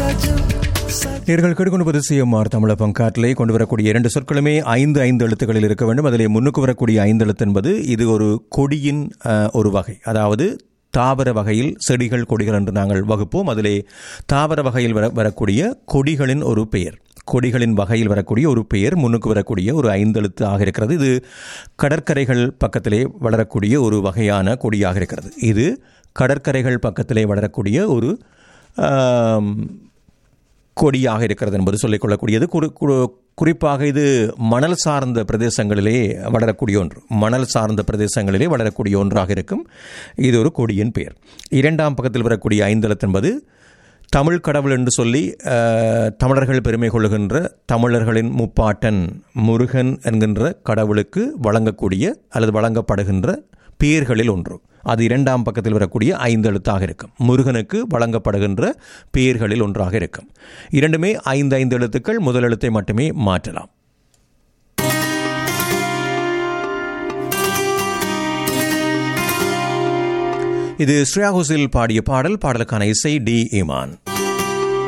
நேர்கள் கெடுக்கொண்டு சிஎம்ஆர் தமிழ பங்காட்டிலே கொண்டு வரக்கூடிய இரண்டு சொற்களுமே ஐந்து ஐந்து எழுத்துக்களில் இருக்க வேண்டும் அதிலே முன்னுக்கு வரக்கூடிய ஐந்து எழுத்து என்பது இது ஒரு கொடியின் அஹ், ஒரு வகை அதாவது தாவர வகையில் செடிகள் கொடிகள் என்று நாங்கள் வகுப்போம் அதிலே தாவர வகையில் வர வரக்கூடிய கொடிகளின் ஒரு பெயர் கொடிகளின் வகையில் வரக்கூடிய ஒரு பெயர் முன்னுக்கு வரக்கூடிய ஒரு ஐந்தெழுத்து ஆக இருக்கிறது இது கடற்கரைகள் பக்கத்திலே வளரக்கூடிய ஒரு வகையான கொடியாக இருக்கிறது இது கடற்கரைகள் பக்கத்திலே வளரக்கூடிய ஒரு ஆம், கொடியாக இருக்கிறது என்பது சொல்லிக்கொள்ளக்கூடியது குறி குறி- குறிப்பாக இது மணல் சார்ந்த பிரதேசங்களிலே வளரக்கூடிய ஒன்று மணல் சார்ந்த பிரதேசங்களிலே வளரக்கூடிய ஒன்றாக இருக்கும் இது ஒரு கொடியின் பெயர் இரண்டாம் பக்கத்தில் வரக்கூடிய ஐந்தளத்து என்பது தமிழ் கடவுள் என்று சொல்லி அஹ், தமிழர்கள் பெருமை கொள்ளுகின்ற தமிழர்களின் முப்பாட்டன் முருகன் என்கின்ற கடவுளுக்கு வழங்கக்கூடிய அல்லது வழங்கப்படுகின்ற பெயர்களில் ஒன்று அது இரண்டாம் பக்கத்தில் வரக்கூடிய ஐந்து எழுத்தாக இருக்கும் முருகனுக்கு வழங்கப்படுகின்ற பெயர்களில் ஒன்றாக இருக்கும் இரண்டுமே ஐந்து ஐந்து எழுத்துக்கள் முதல் எழுத்தை மட்டுமே மாற்றலாம் இது ஸ்ரேயா ஹுசில் பாடிய பாடல் பாடலுக்கான இசை டி இமான்